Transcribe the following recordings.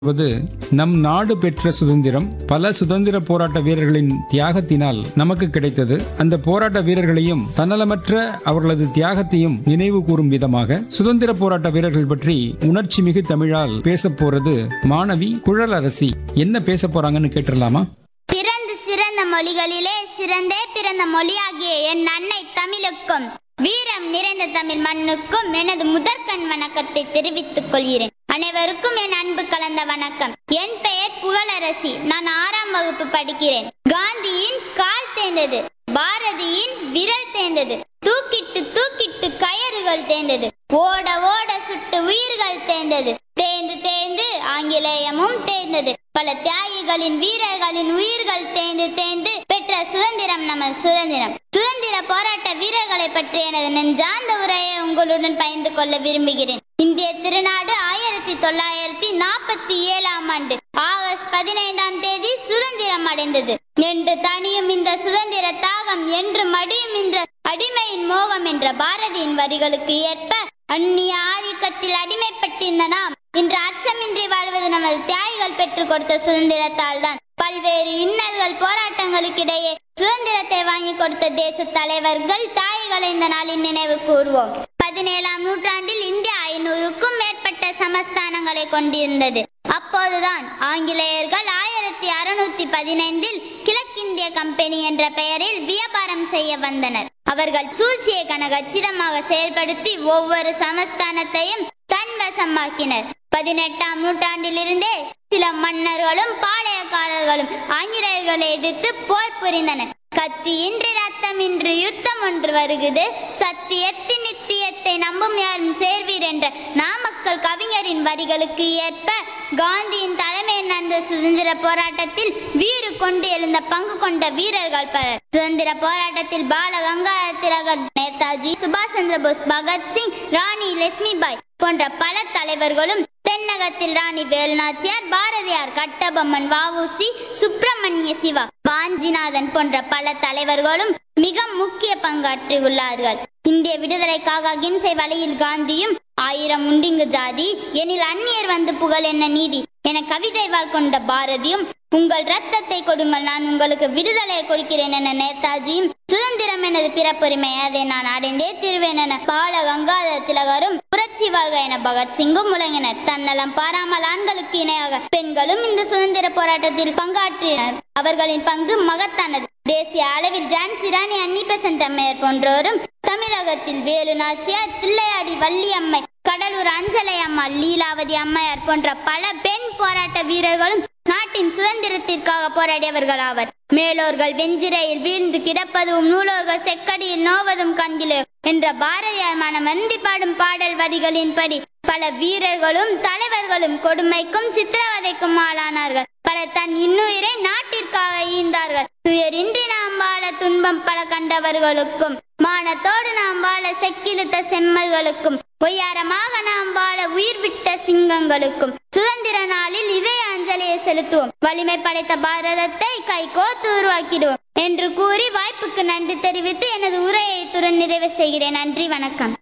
வது நம் நாடு பெற்ற சுதந்திரம் பல சுதந்திர போராட்ட வீரர்களின் தியாகத்தினால் நமக்கு கிடைத்தது அந்த போராட்ட வீரர்களையும் தன்னலமற்ற அவர்களது தியாகத்தையும் நினைவு கூறும் விதமாக சுதந்திர போராட்ட வீரர்கள் பற்றி உணர்ச்சி மிகு தமிழால் பேசப் போறது மாணவி குழலரசி என்ன பேச போறாங்கன்னு கேட்டுடலாமா பிறந்து சிறந்த மொழிகளிலே சிறந்தே பிறந்த மொழியாகிய என் அன்னை தமிழுக்கும் வீரம் நிறைந்த தமிழ் மண்ணுக்கும் எனது முதற்கண் வணக்கத்தை தெரிவித்துக் கொள்கிறேன் அனைவருக்கும் என் அன்பு கலந்த வணக்கம் என் பெயர் புகழரசி நான் ஆறாம் வகுப்பு படிக்கிறேன் காந்தியின் கால் தேய்ந்தது பாரதியின் விரல் தேய்ந்தது தூக்கிட்டு தூக்கிட்டு கயறுகள் தேய்ந்தது ஓட ஓட சுட்டு உயிர்கள் தேய்ந்தது தேய்ந்து தேய்ந்து ஆங்கிலேயமும் தேய்ந்தது பல தியாகிகளின் வீரர்களின் உயிர்கள் தேய்ந்து தேய்ந்து பெற்ற சுதந்திரம் நமது சுதந்திரம் சுதந்திர போராட்ட வீரர்களை பற்றி எனது நெஞ்சார்ந்த உரையை உங்களுடன் பகிர்ந்து கொள்ள விரும்புகிறேன் இந்திய திருநாடு ஆயிரத்தி தொள்ளாயிரத்தி நாற்பத்தி ஏழாம் ஆண்டு ஆகஸ்ட் பதினைந்தாம் தேதி சுதந்திரம் அடைந்தது என்று தனியும் இந்த சுதந்திர தாகம் என்று மடியும் என்ற அடிமையின் மோகம் என்ற பாரதியின் வரிகளுக்கு ஏற்ப அந்நிய ஆதிக்கத்தில் அடிமைப்பட்டிருந்த நாம் இன்று அச்சமின்றி வாழ்வது நமது தியாகிகள் பெற்றுக் கொடுத்த சுதந்திரத்தால் தான் பல்வேறு இன்னல்கள் போராட்டங்களுக்கிடையே சுதந்திரத்தை வாங்கி கொடுத்த தேச தலைவர்கள் தாய்களை இந்த நாளில் நினைவு கூறுவோம் பதினேழாம் நூற்றாண்டில் இந்தியா ஐநூறுக்கும் மேற்பட்ட சமஸ்தானங்களை கொண்டிருந்தது அப்போதுதான் ஆங்கிலேயர்கள் ஆயிரத்தி அறுநூத்தி பதினைந்தில் கிழக்கிந்திய கம்பெனி என்ற பெயரில் வியாபாரம் செய்ய வந்தனர் அவர்கள் சூழ்ச்சியை கனகச்சிதமாக செயல்படுத்தி ஒவ்வொரு சமஸ்தானத்தையும் தன்வசமாக்கினர் பதினெட்டாம் நூற்றாண்டிலிருந்தே சில மன்னர்களும் பாளையக்காரர்களும் ஆங்கிலேயர்களை எதிர்த்து போர் புரிந்தனர் கத்தியின்றி ரத்தமின்றி யுத்தம் ஒன்று வருகுது சத்தியத்தின் நித்தியத்தை நம்பும் யாரும் சேர்வீர் என்ற நாமக்கல் கவிஞரின் வரிகளுக்கு ஏற்ப காந்தியின் தலைமையில் நடந்த சுதந்திர போராட்டத்தில் வீறு கொண்டு எழுந்த பங்கு கொண்ட வீரர்கள் பலர் சுதந்திர போராட்டத்தில் பால கங்காதர திலகர் நேதாஜி சுபாஷ் சந்திர போஸ் பகத்சிங் ராணி லட்சுமிபாய் போன்ற பல தலைவர்களும் தென்னகத்தில் ராணி வேலுநாச்சியார் பாரதியார் கட்டபொம்மன் வஉசி சுப்பிரமணிய சிவா வாஞ்சிநாதன் போன்ற பல தலைவர்களும் மிக முக்கிய பங்காற்றி உள்ளார்கள் இந்திய விடுதலைக்காக அகிம்சை வழியில் காந்தியும் ஆயிரம் உண்டிங்கு ஜாதி எனில் அந்நியர் வந்து புகழ் என்ன நீதி என கவிதை வாழ் கொண்ட பாரதியும் உங்கள் ரத்தத்தை கொடுங்கள் நான் உங்களுக்கு விடுதலை கொடுக்கிறேன் என நேதாஜியும் சுதந்திரம் எனது பிறப்புரிமை அதை நான் அடைந்தே திருவேன் என பால கங்காதர திலகரும் புரட்சி வாழ்க என பகத்சிங்கும் முழங்கினர் தன்னலம் பாராமல் ஆண்களுக்கு இணையாக பெண்களும் இந்த சுதந்திர போராட்டத்தில் பங்காற்றினர் அவர்களின் பங்கு மகத்தானது தேசிய அளவில் ஜான்சி ராணி அன்னி பெசன்ட் அம்மையார் போன்றோரும் தமிழகத்தில் வேலு நாச்சியார் தில்லையாடி வள்ளியம்மை கடலூர் அஞ்சலை அம்மா லீலாவதி அம்மையார் போன்ற பல பெண் போராட்ட வீரர்களும் நாட்டின் சுதந்திரத்திற்காக போராடியவர்கள் ஆவர் மேலோர்கள் வெஞ்சிரையில் வீழ்ந்து கிடப்பதும் நூலோர்கள் செக்கடியில் நோவதும் கண்கிலோ என்ற பாரதியார் மனம் வந்தி பாடும் பாடல் வரிகளின்படி பல வீரர்களும் தலைவர்களும் கொடுமைக்கும் சித்திரவதைக்கும் ஆளானார்கள் பல தன் இன்னுயிரை நாட்டிற்காக ஈந்தார்கள் துயரின்றி நாம் வாழ துன்பம் பல கண்டவர்களுக்கும் மானத்தோடு நாம் வாழ செக்கிழுத்த செம்மல்களுக்கும் பொய்யாரமாக நாம் வாழ உயிர் விட்ட சிங்கங்களுக்கும் சுதந்திர நாளில் இதய அஞ்சலியை செலுத்துவோம் வலிமை படைத்த பாரதத்தை கை கோத்து உருவாக்கிடுவோம் என்று கூறி வாய்ப்புக்கு நன்றி தெரிவித்து எனது உரையை இத்துடன் நிறைவு செய்கிறேன் நன்றி வணக்கம்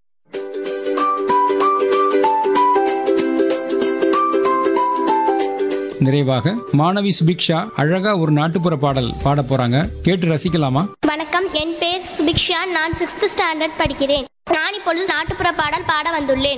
நிறைவாக மாணவி சுபிக்ஷா அழகா ஒரு நாட்டுப்புற பாடல் பாட போறாங்க கேட்டு ரசிக்கலாமா வணக்கம் என் பேர் சுபிக்ஷா நான் சிக்ஸ்த் ஸ்டாண்டர்ட் படிக்கிறேன் நான் இப்பொழுது நாட்டுப்புற பாடல் பாட வந்துள்ளேன்